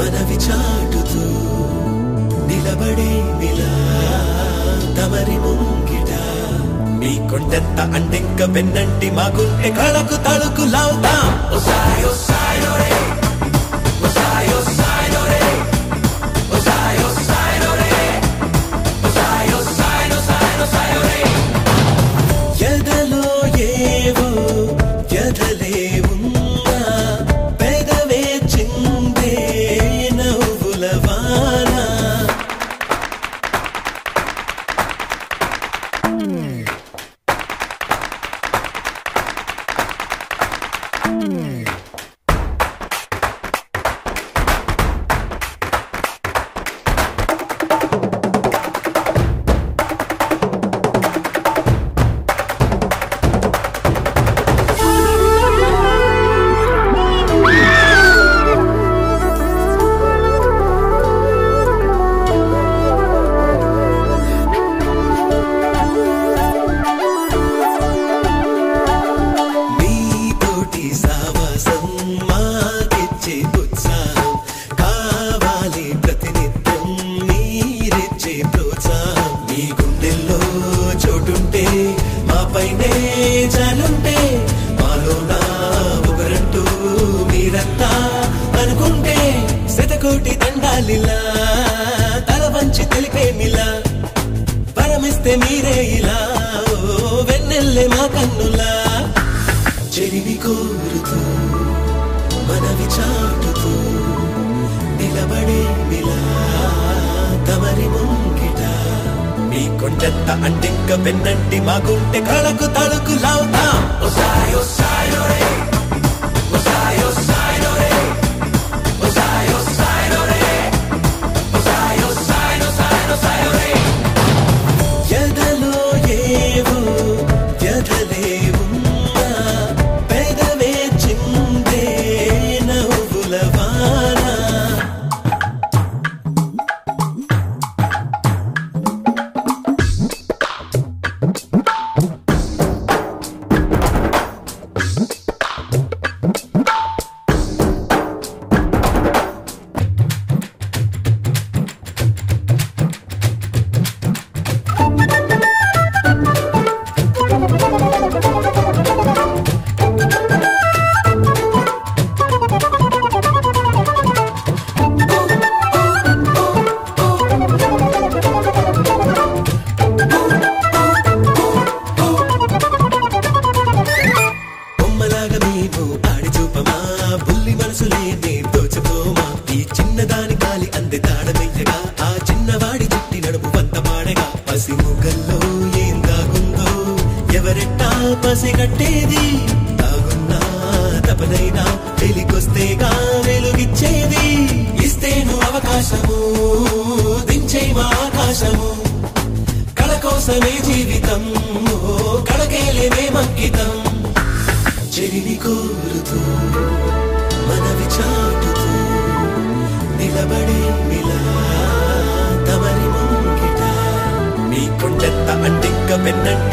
మనవి చాటుతూ నిలబడే నిలా తమరి ముంగిట మీ కొండంత అండెంక వెన్నంటి మా గుండె కళకు తళుకు లావుతాం ఒసాయో సాయో రే ఒసాయో సాయో రే ఒసాయో సాయో రే ఒసాయో సాయో సాయో సాయో రే ఎదలో ఏవో ఎదలే ఉన్నా పెదవే చిందే నవ్వుల వాన నీతోటి సావాసం మాకిచ్చే ఉత్సాహం కావాలి ప్రతినిత్యం మీరిచ్చే ప్రోత్సాహం మీ గుండెల్లో చోటుంటే మా పైనే జాలుంటే మాలో నా ఒకరంటూ మీరంతా అనుకుంటే శతకోటి దండాలిలా తల వంచి తెలిపేమిలా పరమిస్తే మీరే ఇలా ఓ వెన్నెల్లే మా కన్నులా చెరిమి కోరుతూ మనవి చాటుతూ నిలబడే మిలా తమరి ముంగిట మీ కొండంత అంటింక పెన్నంటి మా గుంటె కళకు తళుకు లావుతాం ఒసాయో సాయో రే ఒసాయో సాయో రే ఒసాయో సాయో రే ఒసాయో సాయో సాయో సాయో రే ఎదలో ఏవో ఎదలే ఉన్నా పెదవే చిందే నవ్వుల వాన బొమ్మలాగా మేము ఆడి చూపమా బుల్లి మనసులేనే దోచుకోమా ఈ చిన్నదాని కాలి అంది తాడమెయ్యగా ఆ చిన్నవాడి చుట్టి నడుము వంత పాడగా పసి ముగ్గల్లో ఏం దాగుందో ఎవరెట్టా పసిగట్టేది తాగున్నా తపనైనా వెలికొస్తేగా వెలుగిచ్చేది ఇస్తేను అవకాశము దించే మా ఆకాశము కళ కోసమే జీవితం ఓ కళకేలేమే మంకితం చెరిని కోరుతూ మనవి చాటుతూ నిలబడే మిలా తమరి ముంగిట మీ కొండంత అంటింక పెన్నంటి